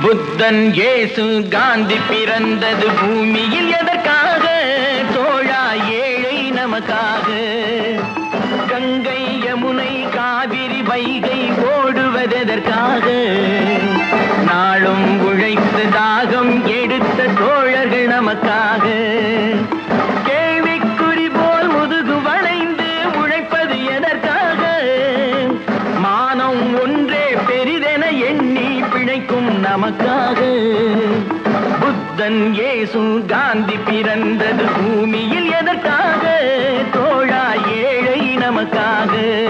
புத்தன் இயேசு காந்தி பிறந்தது பூமியில் எதற்காக தோழா ஏழை நமக்காக கங்கை யமுனை காவிரி வைகை ஓடுவதற்காக நாளும் உழைத்து தாகம் எடுத்த தோழர்கள் நமக்காக கேள்விக்குறி போல் முதுகு வளைந்து உழைப்பது எதற்காக மானம் ஒன்றே பெரிதென எண்ணி பிழைக்கும் நமக்காக புத்தன் இயேசு காந்தி பிறந்தது பூமியில் எதற்காக தோழா ஏழை நமக்காக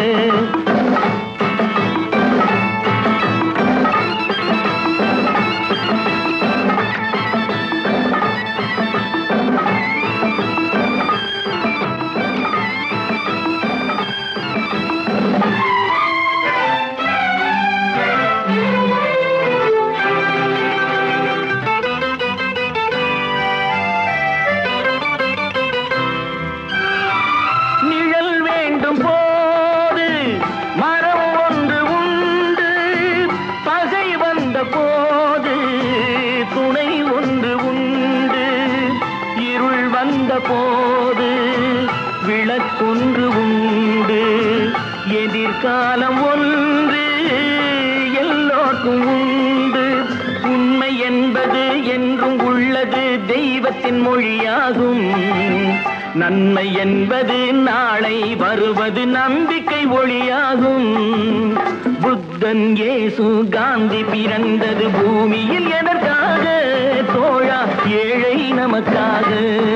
நிழல் வேண்டும் போது மரம் ஒன்று உண்டு பகை வந்த போது துணை ஒன்று உண்டு இருள் வந்த போது விளக்கொன்று உண்டு எதிர்காலம் ஒன்று எல்லோருக்கும் உண்டு உண்மை என்பது என்றும் உள்ளது தெய்வத்தின் மொழியாகும் நன்மை என்பது நாளை வருவது நம்பிக்கை ஒளியாகும் புத்தன் இயேசு காந்தி பிறந்தது பூமியில் எதற்காக தோழா ஏழை நமக்காக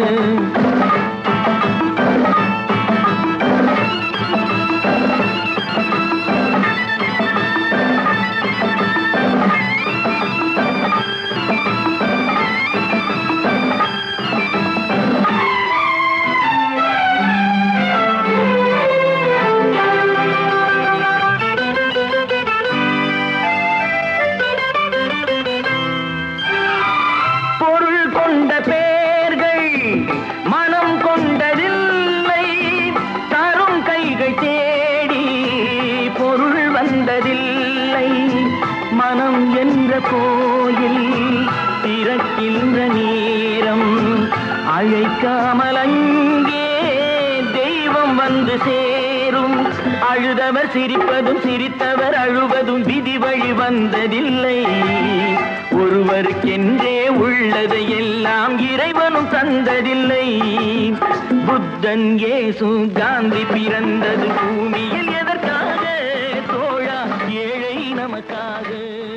பொருள் கொண்ட பேர்கள் மனம் கொண்டதில்லை தரும் கைகள் தேடி பொருள் வந்ததில்லை மனம் என்ற கோயில் திறக்கின்ற நேரம் அழைக்காமல் அங்கே தெய்வம் வந்து சேரும் அழுதவர் சிரிப்பதும் சிரித்தவர் அழுவதும் விதி வழி வந்ததில்லை ஒருவருக்கென்றே உள்ளதை எல்லாம் இறைவனும் தந்ததில்லை புத்தன் இயேசு காந்தி பிறந்தது பூமியில் எதற்காக தோழா ஏழை நமக்காக